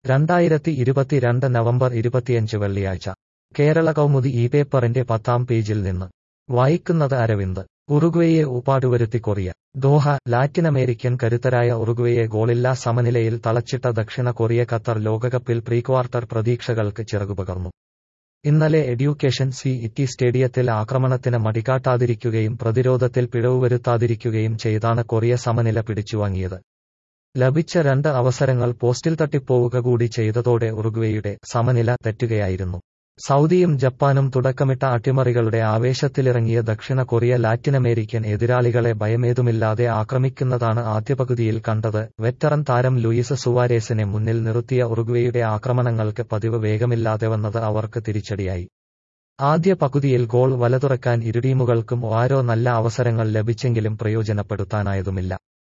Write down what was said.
രണ്ടായിരത്തി ഇരുപത്തിരണ്ട് നവംബർ ഇരുപത്തിയഞ്ച് വെള്ളിയാഴ്ച കേരള കൗമുദി ഈ പേപ്പറിന്റെ പത്താം പേജിൽ നിന്ന് വായിക്കുന്നത് അരവിന്ദ് ഉറുഗ്വേയെ ഊപ്പാടുവരുത്തി കൊറിയ ദോഹ ലാറ്റിനമേരിക്കൻ കരുത്തരായ ഉറുഗ്വേയെ ഗോളില്ലാ സമനിലയിൽ തളച്ചിട്ട ദക്ഷിണ കൊറിയ ഖത്തർ ലോകകപ്പിൽ പ്രീക്വാർട്ടർ പ്രതീക്ഷകൾക്ക് ചിറകുപകർന്നു ഇന്നലെ എഡ്യൂക്കേഷൻ സി ഇറ്റി സ്റ്റേഡിയത്തിൽ ആക്രമണത്തിന് മടികാട്ടാതിരിക്കുകയും പ്രതിരോധത്തിൽ പിഴവ് വരുത്താതിരിക്കുകയും ചെയ്താണ് കൊറിയ സമനില പിടിച്ചുവാങ്ങിയത് ലഭിച്ച രണ്ട് അവസരങ്ങൾ പോസ്റ്റിൽ തട്ടിപ്പോവുക കൂടി ചെയ്തതോടെ ഉറുഗ്വേയുടെ സമനില തെറ്റുകയായിരുന്നു സൗദിയും ജപ്പാനും തുടക്കമിട്ട അട്ടിമറികളുടെ ആവേശത്തിലിറങ്ങിയ ദക്ഷിണ കൊറിയ ലാറ്റിനമേരിക്കൻ എതിരാളികളെ ഭയമേതുമില്ലാതെ ആക്രമിക്കുന്നതാണ് ആദ്യ പകുതിയിൽ കണ്ടത് വെറ്ററൻ താരം ലൂയിസ് സുവാരേസിനെ മുന്നിൽ നിർത്തിയ ഉറുഗ്വേയുടെ ആക്രമണങ്ങൾക്ക് പതിവ് വേഗമില്ലാതെ വന്നത് അവർക്ക് തിരിച്ചടിയായി ആദ്യ പകുതിയിൽ ഗോൾ വലതുറക്കാൻ ഇരു ടീമുകൾക്കും ഓരോ നല്ല അവസരങ്ങൾ ലഭിച്ചെങ്കിലും പ്രയോജനപ്പെടുത്താനായതുമില്ല